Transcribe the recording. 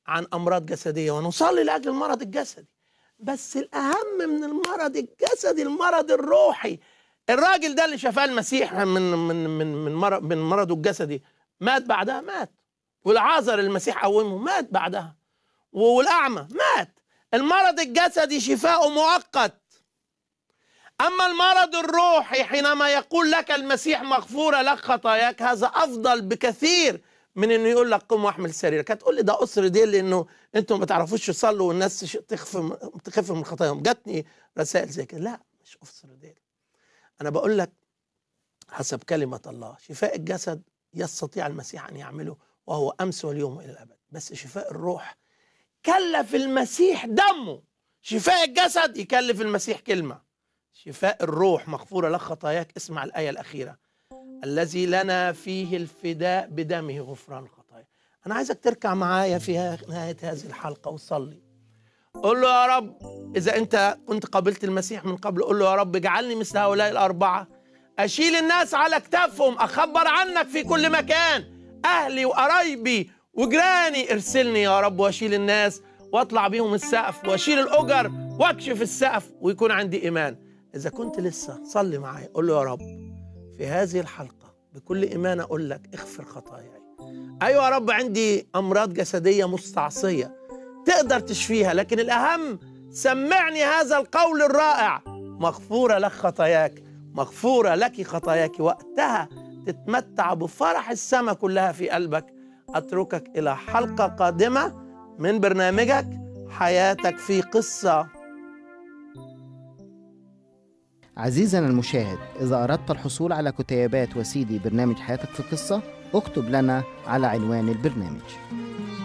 عن امراض جسديه ونصلي لاجل المرض الجسدي بس الاهم من المرض الجسدي المرض الروحي الراجل ده اللي شفاه المسيح من من من من مرض من مرضه الجسدي مات بعدها مات والعازر المسيح قومه مات بعدها والاعمى مات المرض الجسدي شفاؤه مؤقت اما المرض الروحي حينما يقول لك المسيح مغفوره لك خطاياك هذا افضل بكثير من انه يقول لك قم واحمل سريرك هتقول لي ده اسر دي لانه انتم ما تعرفوش تصلوا والناس تخف تخف من خطاياهم جاتني رسائل زي كده لا مش اسر دي انا بقول لك حسب كلمه الله شفاء الجسد يستطيع المسيح ان يعمله وهو امس واليوم والى الابد بس شفاء الروح كلف المسيح دمه شفاء الجسد يكلف المسيح كلمه شفاء الروح مغفوره لك خطاياك اسمع الايه الاخيره الذي لنا فيه الفداء بدمه غفران الخطايا انا عايزك تركع معايا في نهايه هذه الحلقه وصلي قول له يا رب اذا انت كنت قابلت المسيح من قبل قول له يا رب اجعلني مثل هؤلاء الاربعه اشيل الناس على كتافهم اخبر عنك في كل مكان اهلي وقرايبي وجيراني ارسلني يا رب واشيل الناس واطلع بيهم السقف واشيل الاجر واكشف السقف ويكون عندي ايمان اذا كنت لسه صلي معايا قول له يا رب في هذه الحلقه بكل ايمان اقول لك اغفر خطاياي ايوه يا رب عندي امراض جسديه مستعصيه تقدر تشفيها لكن الاهم سمعني هذا القول الرائع مغفوره لك خطاياك مغفوره لك خطاياك وقتها تتمتع بفرح السماء كلها في قلبك اتركك الى حلقه قادمه من برنامجك حياتك في قصه عزيزنا المشاهد إذا أردت الحصول على كتيبات وسيدي برنامج حياتك في قصة اكتب لنا على عنوان البرنامج